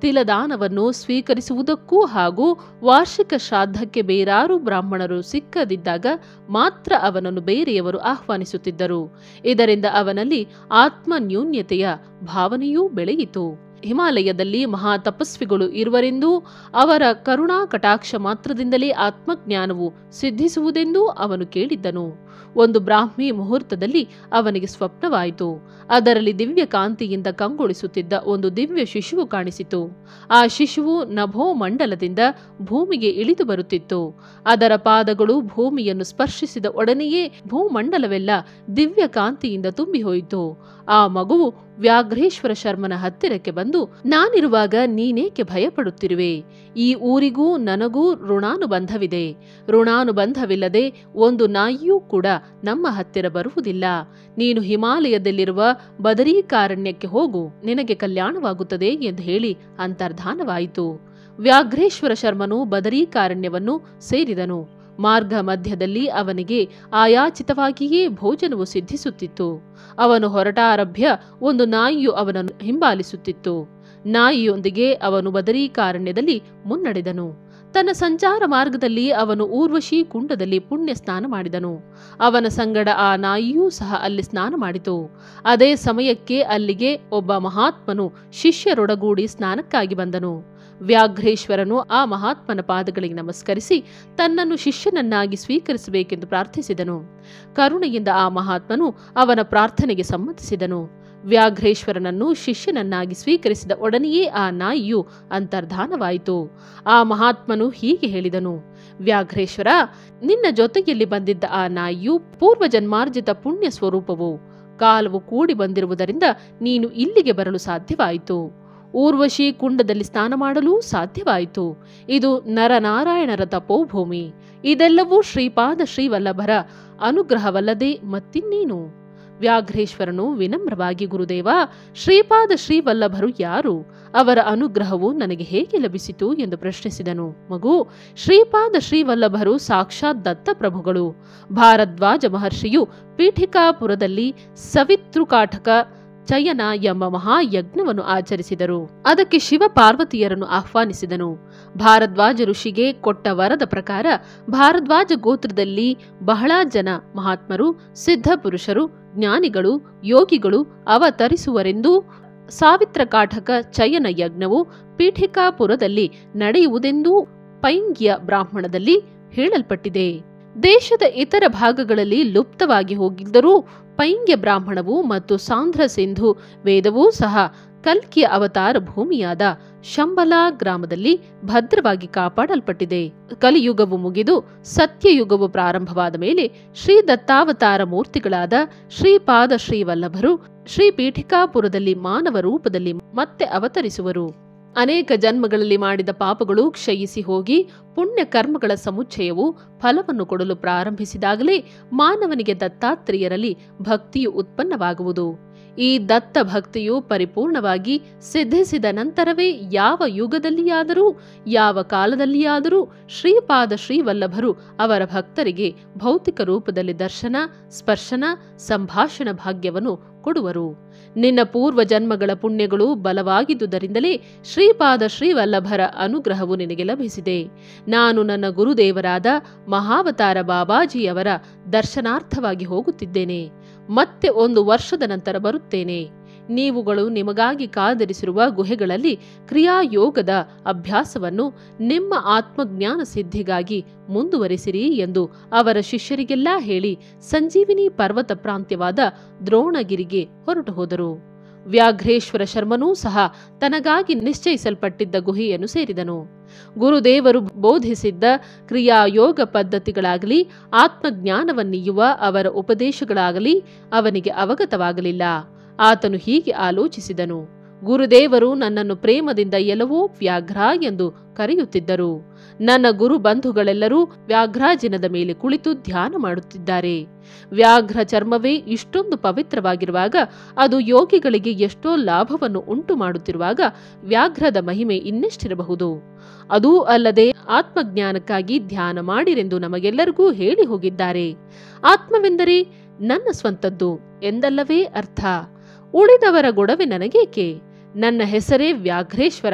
ತಿಲದಾನವನ್ನು ಸ್ವೀಕರಿಸುವುದಕ್ಕೂ ಹಾಗೂ ವಾರ್ಷಿಕ ಶ್ರಾದ್ದಕ್ಕೆ ಬೇರಾರು ಬ್ರಾಹ್ಮಣರು ಸಿಕ್ಕದಿದ್ದಾಗ ಮಾತ್ರ ಅವನನ್ನು ಬೇರೆಯವರು ಆಹ್ವಾನಿಸುತ್ತಿದ್ದರು ಇದರಿಂದ ಅವನಲ್ಲಿ ಆತ್ಮನ್ಯೂನ್ಯತೆಯ ಭಾವನೆಯೂ ಬೆಳೆಯಿತು ಹಿಮಾಲಯದಲ್ಲಿ ಮಹಾ ತಪಸ್ವಿಗಳು ಇರುವರೆಂದೂ ಅವರ ಕರುಣಾ ಕಟಾಕ್ಷ ಮಾತ್ರದಿಂದಲೇ ಆತ್ಮಜ್ಞಾನವು ಸಿದ್ಧಿಸುವುದೆಂದೂ ಅವನು ಕೇಳಿದ್ದನು ಒಂದು ಬ್ರಾಹ್ಮಿ ಮುಹೂರ್ತದಲ್ಲಿ ಅವನಿಗೆ ಸ್ವಪ್ನವಾಯಿತು ಅದರಲ್ಲಿ ದಿವ್ಯ ಕಾಂತಿಯಿಂದ ಕಂಗೊಳಿಸುತ್ತಿದ್ದ ಒಂದು ದಿವ್ಯ ಶಿಶುವು ಕಾಣಿಸಿತು ಆ ಶಿಶುವು ನಭೋ ಮಂಡಲದಿಂದ ಭೂಮಿಗೆ ಇಳಿದು ಬರುತ್ತಿತ್ತು ಅದರ ಪಾದಗಳು ಭೂಮಿಯನ್ನು ಸ್ಪರ್ಶಿಸಿದ ಒಡನೆಯೇ ಭೂಮಂಡಲವೆಲ್ಲ ದಿವ್ಯ ಕಾಂತಿಯಿಂದ ತುಂಬಿ ಹೋಯಿತು ಆ ಮಗುವು ವ್ಯಾಘ್ರೇಶ್ವರ ಶರ್ಮನ ಹತ್ತಿರಕ್ಕೆ ಬಂದು ನಾನಿರುವಾಗ ನೀನೇಕೆ ಭಯಪಡುತ್ತಿರುವೆ ಈ ಊರಿಗೂ ನನಗೂ ಋಣಾನುಬಂಧವಿದೆ ಋಣಾನುಬಂಧವಿಲ್ಲದೆ ಒಂದು ನಾಯಿಯೂ ಕೂಡ ನಮ್ಮ ಹತ್ತಿರ ಬರುವುದಿಲ್ಲ ನೀನು ಹಿಮಾಲಯದಲ್ಲಿರುವ ಬದರೀಕಾರಣ್ಯಕ್ಕೆ ಹೋಗು ನಿನಗೆ ಕಲ್ಯಾಣವಾಗುತ್ತದೆ ಎಂದು ಹೇಳಿ ಅಂತರ್ಧಾನವಾಯಿತು ವ್ಯಾಘ್ರೇಶ್ವರ ಶರ್ಮನು ಬದರೀಕಾರಣ್ಯವನ್ನು ಸೇರಿದನು ಮಾರ್ಗ ಮಧ್ಯದಲ್ಲಿ ಅವನಿಗೆ ಆಯಾಚಿತವಾಗಿಯೇ ಭೋಜನವು ಸಿದ್ಧಿಸುತ್ತಿತ್ತು ಅವನು ಹೊರಟಾರಭ್ಯ ಒಂದು ನಾಯಿಯು ಅವನನ್ನು ಹಿಂಬಾಲಿಸುತ್ತಿತ್ತು ನಾಯಿಯೊಂದಿಗೆ ಅವನು ಬದರೀಕಾರಣ್ಯದಲ್ಲಿ ಮುನ್ನಡೆದನು ತನ್ನ ಸಂಚಾರ ಮಾರ್ಗದಲ್ಲಿ ಅವನು ಊರ್ವಶಿ ಕುಂಡದಲ್ಲಿ ಪುಣ್ಯ ಸ್ನಾನ ಮಾಡಿದನು ಅವನ ಸಂಗಡ ಆ ನಾಯಿಯೂ ಸಹ ಅಲ್ಲಿ ಸ್ನಾನ ಮಾಡಿತು ಅದೇ ಸಮಯಕ್ಕೆ ಅಲ್ಲಿಗೆ ಒಬ್ಬ ಮಹಾತ್ಮನು ಶಿಷ್ಯರೊಡಗೂಡಿ ಸ್ನಾನಕ್ಕಾಗಿ ಬಂದನು ವ್ಯಾಘ್ರೇಶ್ವರನು ಆ ಮಹಾತ್ಮನ ಪಾದಗಳಿಗೆ ನಮಸ್ಕರಿಸಿ ತನ್ನನ್ನು ಶಿಷ್ಯನನ್ನಾಗಿ ಸ್ವೀಕರಿಸಬೇಕೆಂದು ಪ್ರಾರ್ಥಿಸಿದನು ಕರುಣೆಯಿಂದ ಆ ಮಹಾತ್ಮನು ಅವನ ಪ್ರಾರ್ಥನೆಗೆ ಸಮ್ಮತಿಸಿದನು ವ್ಯಾಘ್ರೇಶ್ವರನನ್ನು ಶಿಷ್ಯನನ್ನಾಗಿ ಸ್ವೀಕರಿಸಿದ ಒಡನೆಯೇ ಆ ನಾಯಿಯು ಅಂತರ್ಧಾನವಾಯಿತು ಆ ಮಹಾತ್ಮನು ಹೀಗೆ ಹೇಳಿದನು ವ್ಯಾಘ್ರೇಶ್ವರ ನಿನ್ನ ಜೊತೆಯಲ್ಲಿ ಬಂದಿದ್ದ ಆ ನಾಯಿಯು ಪೂರ್ವಜನ್ಮಾರ್ಜಿತ ಪುಣ್ಯ ಸ್ವರೂಪವು ಕಾಲವು ಕೂಡಿ ಬಂದಿರುವುದರಿಂದ ನೀನು ಇಲ್ಲಿಗೆ ಬರಲು ಸಾಧ್ಯವಾಯಿತು ಊರ್ವಶಿ ಕುಂಡದಲ್ಲಿ ಸ್ನಾನ ಮಾಡಲು ಸಾಧ್ಯವಾಯಿತು ಇದು ನರನಾರಾಯಣರ ತಪೋಭೂಮಿ ಇದೆಲ್ಲವೂ ಶ್ರೀಪಾದ ಶ್ರೀವಲ್ಲಭರ ಅನುಗ್ರಹವಲ್ಲದೆ ಮತ್ತಿನ್ನೇನು ವ್ಯಾಘ್ರೇಶ್ವರನು ವಿನಮ್ರವಾಗಿ ಗುರುದೇವ ಶ್ರೀಪಾದ ಶ್ರೀವಲ್ಲಭರು ಯಾರು ಅವರ ಅನುಗ್ರಹವು ನನಗೆ ಹೇಗೆ ಲಭಿಸಿತು ಎಂದು ಪ್ರಶ್ನಿಸಿದನು ಮಗು ಶ್ರೀಪಾದ ಶ್ರೀವಲ್ಲಭರು ಸಾಕ್ಷಾತ್ ದತ್ತಪ್ರಭುಗಳು ಭಾರದ್ವಾಜ ಮಹರ್ಷಿಯು ಪೀಠಿಕಾಪುರದಲ್ಲಿ ಸವಿತೃಕಾಠಕ ಚಯನ ಎಂಬ ಮಹಾಯಜ್ಞವನ್ನು ಆಚರಿಸಿದರು ಅದಕ್ಕೆ ಶಿವ ಪಾರ್ವತಿಯರನ್ನು ಆಹ್ವಾನಿಸಿದನು ಭಾರದ್ವಾಜ ಋಷಿಗೆ ಕೊಟ್ಟ ವರದ ಪ್ರಕಾರ ಭಾರದ್ವಾಜ ಗೋತ್ರದಲ್ಲಿ ಬಹಳ ಜನ ಮಹಾತ್ಮರು ಸಿದ್ಧ ಪುರುಷರು ಜ್ಞಾನಿಗಳು ಯೋಗಿಗಳು ಅವತರಿಸುವರೆಂದೂ ಸಾವಿತ್ರ ಕಾಠಕ ಚಯನ ಯಜ್ಞವು ಪೀಠಿಕಾಪುರದಲ್ಲಿ ನಡೆಯುವುದೆಂದೂ ಪೈಂಗ್ಯ ಬ್ರಾಹ್ಮಣದಲ್ಲಿ ಹೇಳಲ್ಪಟ್ಟಿದೆ ದೇಶದ ಇತರ ಭಾಗಗಳಲ್ಲಿ ಲುಪ್ತವಾಗಿ ಹೋಗಿದ್ದರೂ ಪೈಂಗ್ಯ ಬ್ರಾಹ್ಮಣವು ಮತ್ತು ಸಾಂಧ್ರ ಸಿಂಧು ವೇದವೂ ಸಹ ಕಲ್ಕಿಯ ಅವತಾರ ಭೂಮಿಯಾದ ಶಂಬಲ ಗ್ರಾಮದಲ್ಲಿ ಭದ್ರವಾಗಿ ಕಾಪಾಡಲ್ಪಟ್ಟಿದೆ ಕಲಿಯುಗವು ಮುಗಿದು ಸತ್ಯಯುಗವು ಪ್ರಾರಂಭವಾದ ಮೇಲೆ ಶ್ರೀ ದತ್ತಾವತಾರ ಮೂರ್ತಿಗಳಾದ ಶ್ರೀಪಾದ ಶ್ರೀವಲ್ಲಭರು ಶ್ರೀ ಪೀಠಿಕಾಪುರದಲ್ಲಿ ಮಾನವ ರೂಪದಲ್ಲಿ ಮತ್ತೆ ಅವತರಿಸುವರು ಅನೇಕ ಜನ್ಮಗಳಲ್ಲಿ ಮಾಡಿದ ಪಾಪಗಳು ಕ್ಷಯಿಸಿ ಹೋಗಿ ಪುಣ್ಯ ಕರ್ಮಗಳ ಸಮುಚ್ಚಯವು ಫಲವನ್ನು ಕೊಡಲು ಪ್ರಾರಂಭಿಸಿದಾಗಲೇ ಮಾನವನಿಗೆ ದತ್ತಾತ್ರೇಯರಲ್ಲಿ ಭಕ್ತಿಯು ಉತ್ಪನ್ನವಾಗುವುದು ಈ ದತ್ತ ಭಕ್ತಿಯು ಪರಿಪೂರ್ಣವಾಗಿ ಸಿದ್ಧಿಸಿದ ನಂತರವೇ ಯಾವ ಯುಗದಲ್ಲಿಯಾದರೂ ಯಾವ ಕಾಲದಲ್ಲಿಯಾದರೂ ಶ್ರೀಪಾದ ಶ್ರೀವಲ್ಲಭರು ಅವರ ಭಕ್ತರಿಗೆ ಭೌತಿಕ ರೂಪದಲ್ಲಿ ದರ್ಶನ ಸ್ಪರ್ಶನ ಸಂಭಾಷಣ ಭಾಗ್ಯವನ್ನು ಕೊಡುವರು ನಿನ್ನ ಪೂರ್ವ ಜನ್ಮಗಳ ಪುಣ್ಯಗಳು ಬಲವಾಗಿದ್ದುದರಿಂದಲೇ ಶ್ರೀಪಾದ ಶ್ರೀವಲ್ಲಭರ ಅನುಗ್ರಹವು ನಿನಗೆ ಲಭಿಸಿದೆ ನಾನು ನನ್ನ ಗುರುದೇವರಾದ ಮಹಾವತಾರ ಬಾಬಾಜಿಯವರ ದರ್ಶನಾರ್ಥವಾಗಿ ಹೋಗುತ್ತಿದ್ದೇನೆ ಮತ್ತೆ ಒಂದು ವರ್ಷದ ನಂತರ ಬರುತ್ತೇನೆ ನೀವುಗಳು ನಿಮಗಾಗಿ ಕಾದಿರಿಸಿರುವ ಗುಹೆಗಳಲ್ಲಿ ಕ್ರಿಯಾಯೋಗದ ಅಭ್ಯಾಸವನ್ನು ನಿಮ್ಮ ಆತ್ಮಜ್ಞಾನ ಸಿದ್ಧಿಗಾಗಿ ಮುಂದುವರಿಸಿರಿ ಎಂದು ಅವರ ಶಿಷ್ಯರಿಗೆಲ್ಲ ಹೇಳಿ ಸಂಜೀವಿನಿ ಪರ್ವತ ಪ್ರಾಂತ್ಯವಾದ ದ್ರೋಣಗಿರಿಗೆ ಹೊರಟು ಹೋದರು ವ್ಯಾಘ್ರೇಶ್ವರ ಶರ್ಮನೂ ಸಹ ತನಗಾಗಿ ನಿಶ್ಚಯಿಸಲ್ಪಟ್ಟಿದ್ದ ಗುಹೆಯನ್ನು ಸೇರಿದನು ಗುರುದೇವರು ಬೋಧಿಸಿದ್ದ ಕ್ರಿಯಾಯೋಗ ಪದ್ಧತಿಗಳಾಗಲಿ ಆತ್ಮಜ್ಞಾನವನ್ನೀಯುವ ಅವರ ಉಪದೇಶಗಳಾಗಲಿ ಅವನಿಗೆ ಅವಗತವಾಗಲಿಲ್ಲ ಆತನು ಹೀಗೆ ಆಲೋಚಿಸಿದನು ಗುರುದೇವರು ನನ್ನನ್ನು ಪ್ರೇಮದಿಂದ ಎಲ್ಲವೋ ವ್ಯಾಘ್ರ ಎಂದು ಕರೆಯುತ್ತಿದ್ದರು ನನ್ನ ಗುರು ಬಂಧುಗಳೆಲ್ಲರೂ ವ್ಯಾಘ್ರಾಜಿನದ ಮೇಲೆ ಕುಳಿತು ಧ್ಯಾನ ಮಾಡುತ್ತಿದ್ದಾರೆ ವ್ಯಾಘ್ರ ಚರ್ಮವೇ ಇಷ್ಟೊಂದು ಪವಿತ್ರವಾಗಿರುವಾಗ ಅದು ಯೋಗಿಗಳಿಗೆ ಎಷ್ಟೋ ಲಾಭವನ್ನು ಉಂಟು ಮಾಡುತ್ತಿರುವಾಗ ವ್ಯಾಘ್ರದ ಮಹಿಮೆ ಇನ್ನೆಷ್ಟಿರಬಹುದು ಅದೂ ಅಲ್ಲದೆ ಆತ್ಮಜ್ಞಾನಕ್ಕಾಗಿ ಧ್ಯಾನ ಮಾಡಿರೆಂದು ನಮಗೆಲ್ಲರಿಗೂ ಹೇಳಿ ಹೋಗಿದ್ದಾರೆ ಆತ್ಮವೆಂದರೆ ನನ್ನ ಸ್ವಂತದ್ದು ಎಂದಲ್ಲವೇ ಅರ್ಥ ಉಳಿದವರ ಗೊಡವೆ ನನಗೇಕೆ ನನ್ನ ಹೆಸರೇ ವ್ಯಾಘ್ರೇಶ್ವರ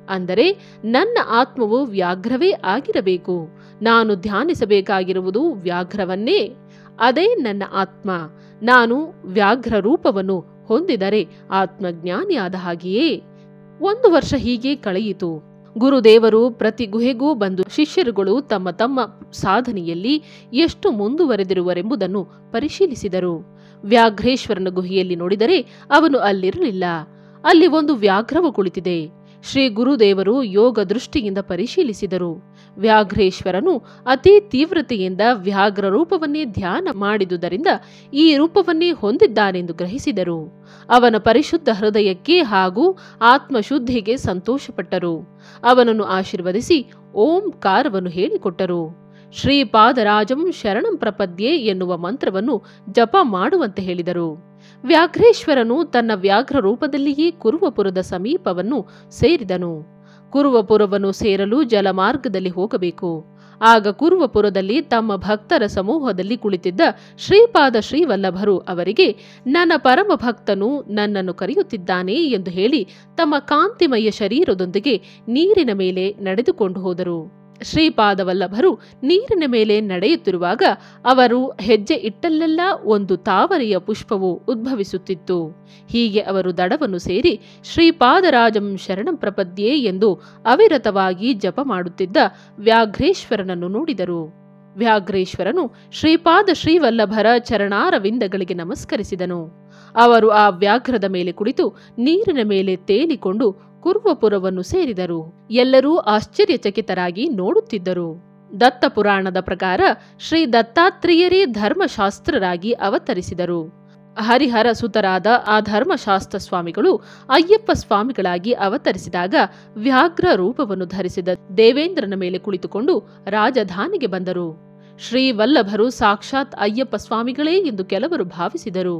ಅಂದರೆ ನನ್ನ ಆತ್ಮವು ವ್ಯಾಘ್ರವೇ ಆಗಿರಬೇಕು ನಾನು ಧ್ಯಾನಿಸಬೇಕಾಗಿರುವುದು ವ್ಯಾಘ್ರವನ್ನೇ ಅದೇ ನನ್ನ ಆತ್ಮ ನಾನು ವ್ಯಾಘ್ರ ರೂಪವನ್ನು ಹೊಂದಿದರೆ ಆತ್ಮಜ್ಞಾನಿಯಾದ ಹಾಗೆಯೇ ಒಂದು ವರ್ಷ ಹೀಗೆ ಕಳೆಯಿತು ಗುರುದೇವರು ಪ್ರತಿ ಗುಹೆಗೂ ಬಂದು ಶಿಷ್ಯರುಗಳು ತಮ್ಮ ತಮ್ಮ ಸಾಧನೆಯಲ್ಲಿ ಎಷ್ಟು ಮುಂದುವರೆದಿರುವರೆಂಬುದನ್ನು ಪರಿಶೀಲಿಸಿದರು ವ್ಯಾಘ್ರೇಶ್ವರನ ಗುಹೆಯಲ್ಲಿ ನೋಡಿದರೆ ಅವನು ಅಲ್ಲಿರಲಿಲ್ಲ ಅಲ್ಲಿ ಒಂದು ವ್ಯಾಘ್ರವು ಕುಳಿತಿದೆ ಶ್ರೀ ಗುರುದೇವರು ಯೋಗ ದೃಷ್ಟಿಯಿಂದ ಪರಿಶೀಲಿಸಿದರು ವ್ಯಾಘ್ರೇಶ್ವರನು ಅತಿ ತೀವ್ರತೆಯಿಂದ ವ್ಯಾಘ್ರ ರೂಪವನ್ನೇ ಧ್ಯಾನ ಮಾಡಿದುದರಿಂದ ಈ ರೂಪವನ್ನೇ ಹೊಂದಿದ್ದಾನೆಂದು ಗ್ರಹಿಸಿದರು ಅವನ ಪರಿಶುದ್ಧ ಹೃದಯಕ್ಕೆ ಹಾಗೂ ಆತ್ಮಶುದ್ಧಿಗೆ ಸಂತೋಷಪಟ್ಟರು ಅವನನ್ನು ಆಶೀರ್ವದಿಸಿ ಓಂಕಾರವನ್ನು ಹೇಳಿಕೊಟ್ಟರು ಶ್ರೀಪಾದರಾಜಂ ಶರಣಂ ಪ್ರಪದ್ಯೆ ಎನ್ನುವ ಮಂತ್ರವನ್ನು ಜಪ ಮಾಡುವಂತೆ ಹೇಳಿದರು ವ್ಯಾಘ್ರೇಶ್ವರನು ತನ್ನ ವ್ಯಾಘ್ರ ರೂಪದಲ್ಲಿಯೇ ಕುರುವಪುರದ ಸಮೀಪವನ್ನು ಸೇರಿದನು ಕುರುವಪುರವನ್ನು ಸೇರಲು ಜಲಮಾರ್ಗದಲ್ಲಿ ಹೋಗಬೇಕು ಆಗ ಕುರುವಪುರದಲ್ಲಿ ತಮ್ಮ ಭಕ್ತರ ಸಮೂಹದಲ್ಲಿ ಕುಳಿತಿದ್ದ ಶ್ರೀಪಾದ ಶ್ರೀವಲ್ಲಭರು ಅವರಿಗೆ ನನ್ನ ಪರಮ ಭಕ್ತನು ನನ್ನನ್ನು ಕರೆಯುತ್ತಿದ್ದಾನೆ ಎಂದು ಹೇಳಿ ತಮ್ಮ ಕಾಂತಿಮಯ ಶರೀರದೊಂದಿಗೆ ನೀರಿನ ಮೇಲೆ ನಡೆದುಕೊಂಡು ಹೋದರು ಶ್ರೀಪಾದವಲ್ಲಭರು ನೀರಿನ ಮೇಲೆ ನಡೆಯುತ್ತಿರುವಾಗ ಅವರು ಹೆಜ್ಜೆ ಇಟ್ಟಲ್ಲೆಲ್ಲ ಒಂದು ತಾವರೆಯ ಪುಷ್ಪವು ಉದ್ಭವಿಸುತ್ತಿತ್ತು ಹೀಗೆ ಅವರು ದಡವನ್ನು ಸೇರಿ ಶ್ರೀಪಾದರಾಜಂ ಶರಣಂ ಪ್ರಪದ್ಯೆ ಎಂದು ಅವಿರತವಾಗಿ ಜಪ ಮಾಡುತ್ತಿದ್ದ ವ್ಯಾಘ್ರೇಶ್ವರನನ್ನು ನೋಡಿದರು ವ್ಯಾಘ್ರೇಶ್ವರನು ಶ್ರೀಪಾದ ಶ್ರೀವಲ್ಲಭರ ಚರಣಾರವಿಂದಗಳಿಗೆ ನಮಸ್ಕರಿಸಿದನು ಅವರು ಆ ವ್ಯಾಘ್ರದ ಮೇಲೆ ಕುಳಿತು ನೀರಿನ ಮೇಲೆ ತೇಲಿಕೊಂಡು ಕುರ್ವಪುರವನ್ನು ಸೇರಿದರು ಎಲ್ಲರೂ ಆಶ್ಚರ್ಯಚಕಿತರಾಗಿ ನೋಡುತ್ತಿದ್ದರು ದತ್ತ ಪುರಾಣದ ಪ್ರಕಾರ ಶ್ರೀ ದತ್ತಾತ್ರೇಯರೇ ಧರ್ಮಶಾಸ್ತ್ರರಾಗಿ ಅವತರಿಸಿದರು ಹರಿಹರ ಸುತರಾದ ಆ ಧರ್ಮಶಾಸ್ತ್ರ ಸ್ವಾಮಿಗಳು ಅಯ್ಯಪ್ಪ ಸ್ವಾಮಿಗಳಾಗಿ ಅವತರಿಸಿದಾಗ ವ್ಯಾಘ್ರ ರೂಪವನ್ನು ಧರಿಸಿದ ದೇವೇಂದ್ರನ ಮೇಲೆ ಕುಳಿತುಕೊಂಡು ರಾಜಧಾನಿಗೆ ಬಂದರು ಶ್ರೀ ವಲ್ಲಭರು ಸಾಕ್ಷಾತ್ ಅಯ್ಯಪ್ಪ ಸ್ವಾಮಿಗಳೇ ಎಂದು ಕೆಲವರು ಭಾವಿಸಿದರು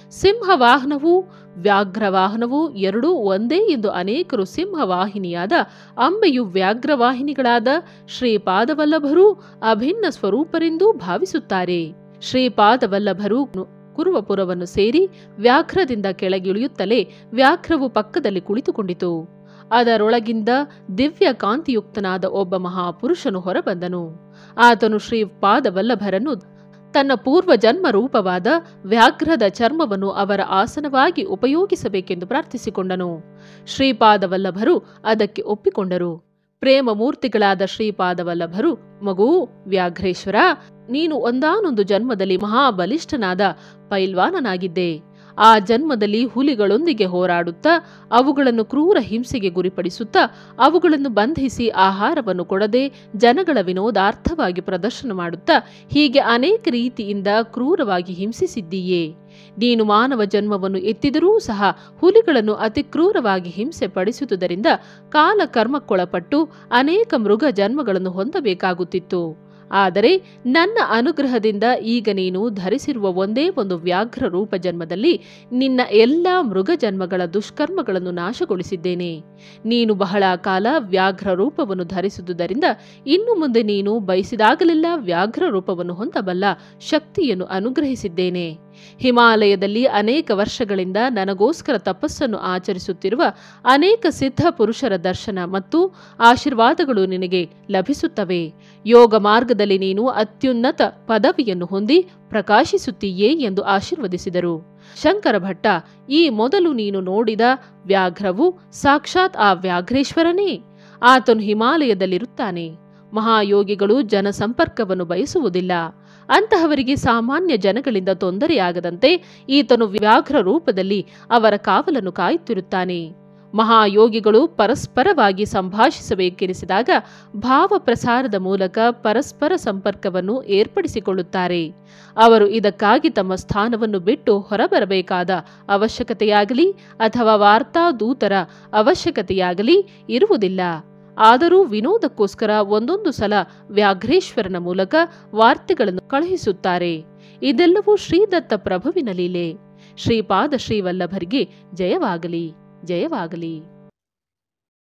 ಸಿಂಹವಾಹನವೂ ವ್ಯಾಘ್ರವಾಹನವೂ ಎರಡೂ ಒಂದೇ ಎಂದು ಅನೇಕರು ಸಿಂಹವಾಹಿನಿಯಾದ ಅಂಬೆಯು ವ್ಯಾಘ್ರವಾಹಿನಿಗಳಾದ ಶ್ರೀಪಾದವಲ್ಲಭರೂ ಅಭಿನ್ನ ಸ್ವರೂಪರೆಂದೂ ಭಾವಿಸುತ್ತಾರೆ ಶ್ರೀಪಾದವಲ್ಲಭರು ಕುರುವಪುರವನ್ನು ಸೇರಿ ವ್ಯಾಘ್ರದಿಂದ ಕೆಳಗಿಳಿಯುತ್ತಲೇ ವ್ಯಾಘ್ರವು ಪಕ್ಕದಲ್ಲಿ ಕುಳಿತುಕೊಂಡಿತು ಅದರೊಳಗಿಂದ ದಿವ್ಯ ಕಾಂತಿಯುಕ್ತನಾದ ಒಬ್ಬ ಮಹಾಪುರುಷನು ಹೊರಬಂದನು ಆತನು ಶ್ರೀಪಾದವಲ್ಲಭರನ್ನು ತನ್ನ ಪೂರ್ವ ಜನ್ಮ ರೂಪವಾದ ವ್ಯಾಘ್ರದ ಚರ್ಮವನ್ನು ಅವರ ಆಸನವಾಗಿ ಉಪಯೋಗಿಸಬೇಕೆಂದು ಪ್ರಾರ್ಥಿಸಿಕೊಂಡನು ಶ್ರೀಪಾದವಲ್ಲಭರು ಅದಕ್ಕೆ ಒಪ್ಪಿಕೊಂಡರು ಪ್ರೇಮ ಮೂರ್ತಿಗಳಾದ ಶ್ರೀಪಾದವಲ್ಲಭರು ಮಗು ವ್ಯಾಘ್ರೇಶ್ವರ ನೀನು ಒಂದಾನೊಂದು ಜನ್ಮದಲ್ಲಿ ಮಹಾಬಲಿಷ್ಠನಾದ ಪೈಲ್ವಾನನಾಗಿದ್ದೆ ಆ ಜನ್ಮದಲ್ಲಿ ಹುಲಿಗಳೊಂದಿಗೆ ಹೋರಾಡುತ್ತಾ ಅವುಗಳನ್ನು ಕ್ರೂರ ಹಿಂಸೆಗೆ ಗುರಿಪಡಿಸುತ್ತಾ ಅವುಗಳನ್ನು ಬಂಧಿಸಿ ಆಹಾರವನ್ನು ಕೊಡದೆ ಜನಗಳ ವಿನೋದಾರ್ಥವಾಗಿ ಪ್ರದರ್ಶನ ಮಾಡುತ್ತಾ ಹೀಗೆ ಅನೇಕ ರೀತಿಯಿಂದ ಕ್ರೂರವಾಗಿ ಹಿಂಸಿಸಿದ್ದೀಯೇ ನೀನು ಮಾನವ ಜನ್ಮವನ್ನು ಎತ್ತಿದರೂ ಸಹ ಹುಲಿಗಳನ್ನು ಅತಿ ಕ್ರೂರವಾಗಿ ಹಿಂಸೆ ಪಡಿಸುವುದರಿಂದ ಕಾಲ ಕರ್ಮಕ್ಕೊಳಪಟ್ಟು ಅನೇಕ ಮೃಗ ಜನ್ಮಗಳನ್ನು ಹೊಂದಬೇಕಾಗುತ್ತಿತ್ತು ಆದರೆ ನನ್ನ ಅನುಗ್ರಹದಿಂದ ಈಗ ನೀನು ಧರಿಸಿರುವ ಒಂದೇ ಒಂದು ವ್ಯಾಘ್ರ ರೂಪ ಜನ್ಮದಲ್ಲಿ ನಿನ್ನ ಎಲ್ಲ ಮೃಗ ಜನ್ಮಗಳ ದುಷ್ಕರ್ಮಗಳನ್ನು ನಾಶಗೊಳಿಸಿದ್ದೇನೆ ನೀನು ಬಹಳ ಕಾಲ ವ್ಯಾಘ್ರ ರೂಪವನ್ನು ಧರಿಸುವುದರಿಂದ ಇನ್ನು ಮುಂದೆ ನೀನು ಬಯಸಿದಾಗಲೆಲ್ಲ ವ್ಯಾಘ್ರ ರೂಪವನ್ನು ಹೊಂದಬಲ್ಲ ಶಕ್ತಿಯನ್ನು ಅನುಗ್ರಹಿಸಿದ್ದೇನೆ ಹಿಮಾಲಯದಲ್ಲಿ ಅನೇಕ ವರ್ಷಗಳಿಂದ ನನಗೋಸ್ಕರ ತಪಸ್ಸನ್ನು ಆಚರಿಸುತ್ತಿರುವ ಅನೇಕ ಸಿದ್ಧ ಪುರುಷರ ದರ್ಶನ ಮತ್ತು ಆಶೀರ್ವಾದಗಳು ನಿನಗೆ ಲಭಿಸುತ್ತವೆ ಯೋಗ ಮಾರ್ಗದಲ್ಲಿ ನೀನು ಅತ್ಯುನ್ನತ ಪದವಿಯನ್ನು ಹೊಂದಿ ಪ್ರಕಾಶಿಸುತ್ತೀಯೇ ಎಂದು ಆಶೀರ್ವದಿಸಿದರು ಶಂಕರ ಭಟ್ಟ ಈ ಮೊದಲು ನೀನು ನೋಡಿದ ವ್ಯಾಘ್ರವು ಸಾಕ್ಷಾತ್ ಆ ವ್ಯಾಘ್ರೇಶ್ವರನೇ ಆತನು ಹಿಮಾಲಯದಲ್ಲಿರುತ್ತಾನೆ ಮಹಾಯೋಗಿಗಳು ಜನಸಂಪರ್ಕವನ್ನು ಬಯಸುವುದಿಲ್ಲ ಅಂತಹವರಿಗೆ ಸಾಮಾನ್ಯ ಜನಗಳಿಂದ ತೊಂದರೆಯಾಗದಂತೆ ಈತನು ವ್ಯಾಘ್ರ ರೂಪದಲ್ಲಿ ಅವರ ಕಾವಲನ್ನು ಕಾಯುತ್ತಿರುತ್ತಾನೆ ಮಹಾಯೋಗಿಗಳು ಪರಸ್ಪರವಾಗಿ ಸಂಭಾಷಿಸಬೇಕೆನಿಸಿದಾಗ ಭಾವ ಪ್ರಸಾರದ ಮೂಲಕ ಪರಸ್ಪರ ಸಂಪರ್ಕವನ್ನು ಏರ್ಪಡಿಸಿಕೊಳ್ಳುತ್ತಾರೆ ಅವರು ಇದಕ್ಕಾಗಿ ತಮ್ಮ ಸ್ಥಾನವನ್ನು ಬಿಟ್ಟು ಹೊರಬರಬೇಕಾದ ಅವಶ್ಯಕತೆಯಾಗಲಿ ಅಥವಾ ವಾರ್ತಾದೂತರ ಅವಶ್ಯಕತೆಯಾಗಲಿ ಇರುವುದಿಲ್ಲ ಆದರೂ ವಿನೋದಕ್ಕೋಸ್ಕರ ಒಂದೊಂದು ಸಲ ವ್ಯಾಘ್ರೇಶ್ವರನ ಮೂಲಕ ವಾರ್ತೆಗಳನ್ನು ಕಳುಹಿಸುತ್ತಾರೆ ಇದೆಲ್ಲವೂ ಶ್ರೀದತ್ತ ಪ್ರಭುವಿನ ಲೀಲೆ ಶ್ರೀಪಾದ ಶ್ರೀವಲ್ಲಭರಿಗೆ ಜಯವಾಗಲಿ ಜಯವಾಗಲಿ